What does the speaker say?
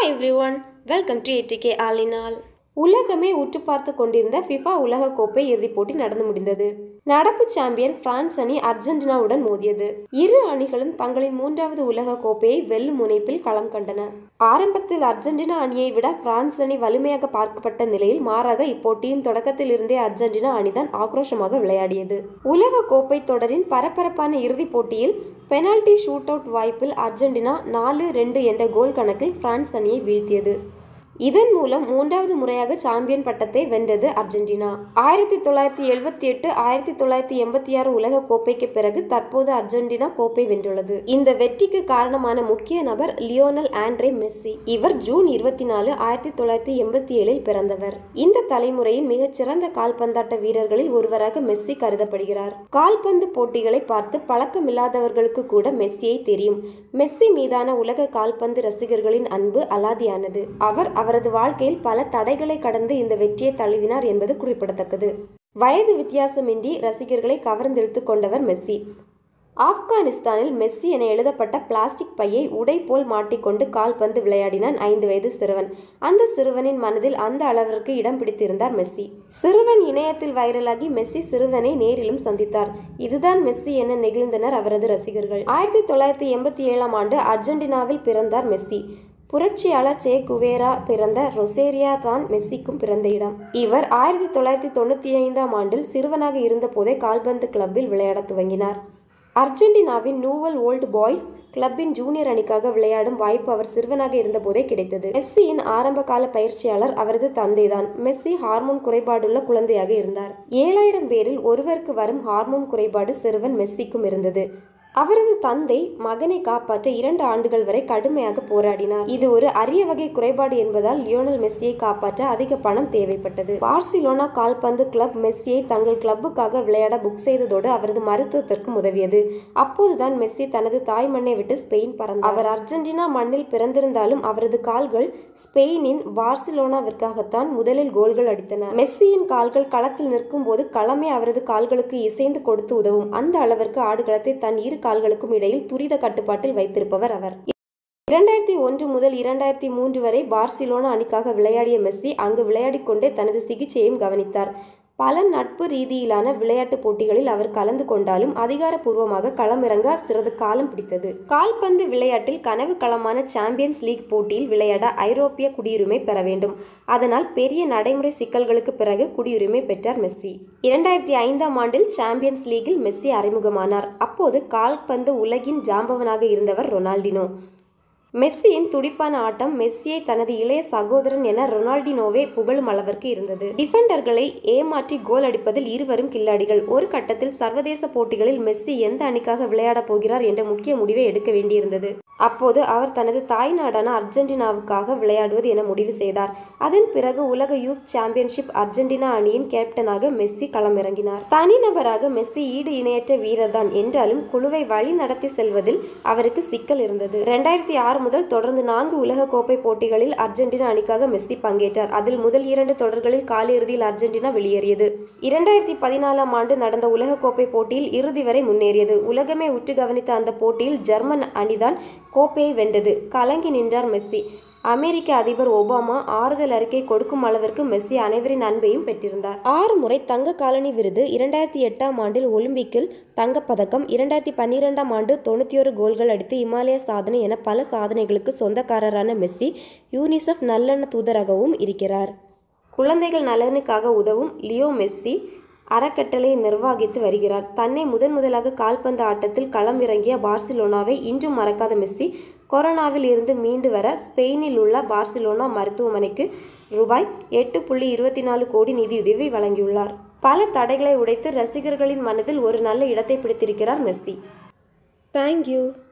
hi every one welcome to ATK ஆலினால் உலகமே உற்று பார்த்து கொண்டிருந்த ஃபிஃபா உலகக்கோப்பை இறுதிப் போட்டி நடந்து முடிந்தது நடப்பு சாம்பியன் பிரான்ஸ் அணி அர்ஜென்டினாவுடன் மோதியது இரு அணிகளும் தங்களின் மூன்றாவது உலக கோப்பையை வெல்லும் முனைப்பில் களம் கண்டன ஆரம்பத்தில் அர்ஜென்டினா அணியை விட பிரான்ஸ் அணி வலிமையாக பார்க்கப்பட்ட நிலையில் மாறாக இப்போட்டியின் தொடக்கத்தில் இருந்தே அர்ஜென்டினா அணிதான் ஆக்ரோஷமாக விளையாடியது உலக கோப்பை தொடரின் பரபரப்பான இறுதிப் போட்டியில் பெனால்டி ஷூட் அவுட் வாய்ப்பில் அர்ஜென்டினா நாலு ரெண்டு என்ற கோல் கணக்கில் பிரான்ஸ் அணியை வீழ்த்தியது இதன் மூலம் மூன்றாவது முறையாக சாம்பியன் பட்டத்தை வென்றது அர்ஜென்டினா ஆயிரத்தி தொள்ளாயிரத்தி எழுபத்தி எட்டு ஆயிரத்தி தொள்ளாயிரத்தி எண்பத்தி ஆறு உலக கோப்பைக்கு பிறகு தற்போது அர்ஜென்டினா கோப்பை வென்றுள்ளது இந்த வெற்றிக்கு காரணமான முக்கிய நபர் லியோனல் ஆண்ட்ரே மெஸ்ஸி இவர் ஜூன் இருபத்தி நாலு ஆயிரத்தி தொள்ளாயிரத்தி எண்பத்தி ஏழில் பிறந்தவர் இந்த தலைமுறையின் மிகச்சிறந்த கால்பந்தாட்ட வீரர்களில் ஒருவராக மெஸ்ஸி கருதப்படுகிறார் கால்பந்து போட்டிகளை பார்த்து பழக்கமில்லாதவர்களுக்கு கூட மெஸ்ஸியை தெரியும் மெஸ்ஸி மீதான உலக கால்பந்து ரசிகர்களின் அன்பு அலாதியானது அவர் அவரது வாழ்க்கையில் பல தடைகளை கடந்து இந்த வெற்றியை தழுவினார் என்பது குறிப்பிடத்தக்கது வயது வித்தியாசமின்றி ரசிகர்களை கவர்ந்தெழுத்து கொண்டவர் மெஸ்ஸி ஆப்கானிஸ்தானில் மெஸ்ஸி என எழுதப்பட்ட பிளாஸ்டிக் பையை உடை போல் மாட்டிக்கொண்டு கால்பந்து விளையாடினான் ஐந்து வயது சிறுவன் அந்த சிறுவனின் மனதில் அந்த அளவிற்கு இடம் பிடித்திருந்தார் மெஸ்ஸி சிறுவன் இணையத்தில் வைரலாகி மெஸ்ஸி சிறுவனை நேரிலும் சந்தித்தார் இதுதான் மெஸ்ஸி என நெகிழ்ந்தனர் அவரது ரசிகர்கள் ஆயிரத்தி தொள்ளாயிரத்தி எண்பத்தி ஏழாம் ஆண்டு அர்ஜென்டினாவில் பிறந்தார் மெஸ்ஸி புரட்சியாளர் சே குவேரா பிறந்த ரொசேரியா தான் மெஸ்ஸிக்கும் பிறந்த இடம் இவர் ஆயிரத்தி தொள்ளாயிரத்தி தொண்ணூற்றி ஐந்தாம் ஆண்டில் சிறுவனாக இருந்தபோதே கால்பந்து கிளப்பில் விளையாடத் துவங்கினார் அர்ஜென்டினாவின் நியூவல் ஓல்டு பாய்ஸ் கிளப்பின் ஜூனியர் அணிக்காக விளையாடும் வாய்ப்பு அவர் சிறுவனாக இருந்தபோதே கிடைத்தது மெஸ்ஸியின் ஆரம்ப கால பயிற்சியாளர் அவரது தந்தைதான் மெஸ்ஸி ஹார்மோன் குறைபாடுள்ள குழந்தையாக இருந்தார் ஏழாயிரம் பேரில் ஒருவருக்கு வரும் ஹார்மோன் குறைபாடு சிறுவன் மெஸ்ஸிக்கும் இருந்தது அவரது தந்தை மகனை காப்பாற்ற இரண்டு ஆண்டுகள் வரை கடுமையாக போராடினார் இது ஒரு அரிய வகை குறைபாடு என்பதால் லியோனல் மெஸ்ஸியை காப்பாற்ற அதிக பணம் தேவைப்பட்டது பார்சிலோனா கால்பந்து கிளப் மெஸ்ஸியை தங்கள் கிளப்புக்காக விளையாட புக் செய்ததோடு அவரது மருத்துவத்திற்கும் உதவியது அப்போதுதான் மெஸ்ஸி தனது தாய் மண்ணை விட்டு ஸ்பெயின் பறந்தார் அவர் அர்ஜென்டினா மண்ணில் பிறந்திருந்தாலும் அவரது கால்கள் ஸ்பெயினின் பார்சிலோனாவிற்காகத்தான் முதலில் கோல்கள் அடித்தன மெஸ்ஸியின் கால்கள் களத்தில் நிற்கும் போது களமே அவரது கால்களுக்கு இசைந்து கொடுத்து உதவும் அந்த அளவிற்கு ஆடுகளத்தை தன் இரு கால்களுக்கும் இடையில் துரித கட்டுப்பாட்டில் வைத்திருப்பவர் அவர் இரண்டாயிரத்தி ஒன்று முதல் இரண்டாயிரத்தி மூன்று வரை பார்சிலோனா அணிக்காக விளையாடிய மெஸ்ஸி அங்கு விளையாடிக் கொண்டே தனது சிகிச்சையும் கவனித்தார் பல நட்பு ரீதியிலான விளையாட்டுப் போட்டிகளில் அவர் கலந்து கொண்டாலும் அதிகாரப்பூர்வமாக களமிறங்க சிறிது காலம் பிடித்தது கால்பந்து விளையாட்டில் கனவு களமான சாம்பியன்ஸ் லீக் போட்டியில் விளையாட ஐரோப்பிய குடியுரிமை பெற வேண்டும் அதனால் பெரிய நடைமுறை சிக்கல்களுக்கு பிறகு குடியுரிமை பெற்றார் மெஸ்ஸி இரண்டாயிரத்தி ஐந்தாம் ஆண்டில் சாம்பியன்ஸ் லீகில் மெஸ்ஸி அறிமுகமானார் அப்போது கால்பந்து உலகின் ஜாம்பவனாக இருந்தவர் ரொனால்டினோ மெஸ்ஸியின் துடிப்பான ஆட்டம் மெஸ்ஸியை தனது இளைய சகோதரன் என ரொனால்டினோவே புகழும் அளவிற்கு இருந்தது டிஃபெண்டர்களை ஏமாற்றி கோல் அடிப்பதில் இருவரும் கில்லாடிகள் ஒரு கட்டத்தில் சர்வதேச போட்டிகளில் மெஸ்ஸி எந்த அணிக்காக விளையாடப் போகிறார் என்ற முக்கிய முடிவை எடுக்க வேண்டியிருந்தது அப்போது அவர் தனது தாய்நாடான அர்ஜென்டினாவுக்காக விளையாடுவது என முடிவு செய்தார் அதன் பிறகு உலக யூத் சாம்பியன்ஷிப் அர்ஜென்டினா அணியின் கேப்டனாக மெஸ்ஸி களமிறங்கினார் தனிநபராக மெஸ்ஸி ஈடு இணையற்ற வீரர்தான் என்றாலும் குழுவை வழி நடத்தி செல்வதில் அவருக்கு சிக்கல் இருந்தது ரெண்டாயிரத்தி ஆறு முதல் தொடர்ந்து நான்கு உலக கோப்பை போட்டிகளில் அர்ஜென்டினா அணிக்காக மெஸ்ஸி பங்கேற்றார் அதில் முதல் இரண்டு தொடர்களில் காலிறுதியில் அர்ஜென்டினா வெளியேறியது இரண்டாயிரத்தி பதினாலாம் ஆண்டு நடந்த உலகக்கோப்பை போட்டியில் இறுதி வரை முன்னேறியது உலகமே உற்று கவனித்த அந்த போட்டியில் ஜெர்மன் அணிதான் கோப்பையை வென்றது கலங்கி நின்றார் மெஸ்ஸி அமெரிக்க அதிபர் ஒபாமா ஆறுதல் அறிக்கை கொடுக்கும் அளவிற்கு மெஸ்ஸி அனைவரின் அன்பையும் பெற்றிருந்தார் ஆறு முறை தங்க காலனி விருது இரண்டாயிரத்தி எட்டாம் ஆண்டில் ஒலிம்பிக்கில் தங்கப்பதக்கம் இரண்டாயிரத்தி பன்னிரெண்டாம் ஆண்டு தொண்ணூற்றி ஒரு கோல்கள் அடித்து இமாலய சாதனை என பல சாதனைகளுக்கு சொந்தக்காரரான மெஸ்ஸி யூனிசெஃப் நல்லெண்ண தூதராகவும் இருக்கிறார் குழந்தைகள் நலனுக்காக உதவும் லியோ மெஸ்ஸி அறக்கட்டளையை நிர்வகித்து வருகிறார் தன்னை முதன் முதலாக கால்பந்து ஆட்டத்தில் களம் இறங்கிய பார்சிலோனாவை இன்றும் மறக்காத மெஸ்ஸி கொரோனாவில் இருந்து மீண்டு வர ஸ்பெயினில் உள்ள பார்சிலோனா மருத்துவமனைக்கு ரூபாய் எட்டு புள்ளி இருபத்தி நாலு கோடி நிதியுதவி வழங்கியுள்ளார் பல தடைகளை உடைத்து ரசிகர்களின் மனதில் ஒரு நல்ல இடத்தை பிடித்திருக்கிறார் மெஸ்ஸி தேங்க்யூ